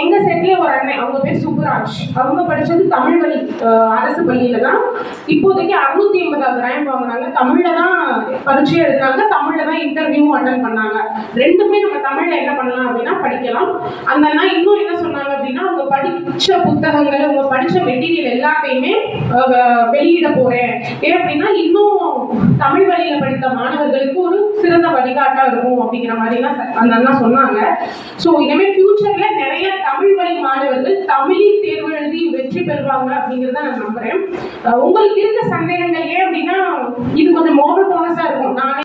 எங்க செட்லயே ஒரு அண்ணன் அவங்க பேர் சுப்புராஜ் அவங்க படிச்சது தமிழ் வழி அஹ், அரசு பள்ளியில தான் இப்போதைக்கு அறுநூத்தி எண்பதாவது ரேங்க் வாங்குனாங்க தமிழ்ல தான் பரீட்சை எடுத்தாங்க தமிழ்ல தான் இன்டர்வியூவும் அட்டன் பண்ணாங்க ரெண்டுமே நம்ம தமிழ்ல என்ன பண்ணலாம் அப்படின்னா படிக்கலாம் அந்த அண்ணா இன்னும் என்ன சொன்னாங்க அப்படின்னா அவங்க படிச்ச புத்தகங்கள் அவங்க படிச்ச மெட்டீரியல் எல்லாத்தையுமே அஹ், வ- வெளியிட போறேன் ஏன் அப்படின்னா இன்னும் தமிழ் வழியில படித்த மாணவர்களுக்கு ஒரு சிறந்த வழிகாட்டா இருக்கும் அப்படிங்கிற மாதிரிலாம் ச- அந்த அண்ணா சொன்னாங்க ஸோ இனிமேல் ஃபியூச்சர்ல நிறைய தமிழ் வழி மாணவர்கள் தமிழில் தேர்வு எழுதி வெற்றி பெறுவாங்க அப்படிங்கிறத நான் நம்புறேன் அஹ் உங்களுக்கு இருக்க சந்தேகங்கள் ஏன் அப்படின்னா இது கொஞ்சம் மோனோட்டோனஸா இருக்கும் நானே